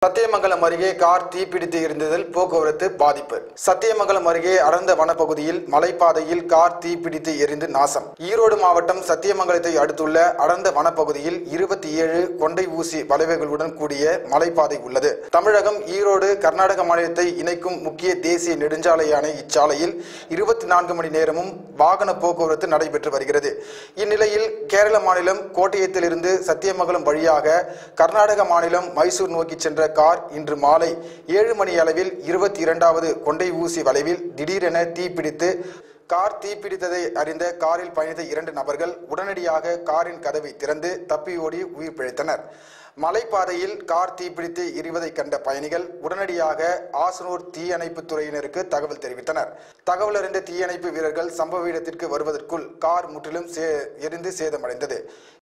சத்தியமங்கலம் அருகே கார் தீப்பிடித்து எரிந்ததில் போக்குவரத்து பாதிப்பு சத்தியமங்கலம் அருகே அடர்ந்த வனப்பகுதியில் மலைப்பாதையில் கார் தீப்பிடித்து எரிந்து நாசம் ஈரோடு மாவட்டம் சத்தியமங்கலத்தை அடுத்துள்ள அடர்ந்த வனப்பகுதியில் இருபத்தி ஏழு கொண்டை ஊசி வளைவுகளுடன் கூடிய மலைப்பாதை உள்ளது தமிழகம் ஈரோடு கர்நாடக மாநிலத்தை இணைக்கும் முக்கிய தேசிய நெடுஞ்சாலையான இச்சாலையில் இருபத்தி நான்கு மணி நேரமும் வாகன போக்குவரத்து நடைபெற்று வருகிறது இந்நிலையில் கேரள மாநிலம் கோட்டயத்திலிருந்து சத்தியமங்கலம் வழியாக கர்நாடக மாநிலம் மைசூர் நோக்கி சென்ற கார் இன்று மாலை ஏழு மணி அளவில் இருபத்தி இரண்டாவது கொண்டை ஊசி வளைவில் திடீரென தீப்பிடித்து கார் தீப்பிடித்ததை அறிந்த காரில் பயணித்த இரண்டு நபர்கள் உடனடியாக காரின் கதவை திறந்து தப்பி ஓடி உயிர் பிழைத்தனர் மலைப்பாதையில் கார் தீப்பிடித்து எரிவதை கண்ட பயணிகள் உடனடியாக ஆசனூர் தீயணைப்பு துறையினருக்கு தகவல் தெரிவித்தனர் தகவல் அறிந்த தீயணைப்பு வீரர்கள் சம்பவ இடத்திற்கு வருவதற்குள் கார் முற்றிலும் சே எரிந்து சேதமடைந்தது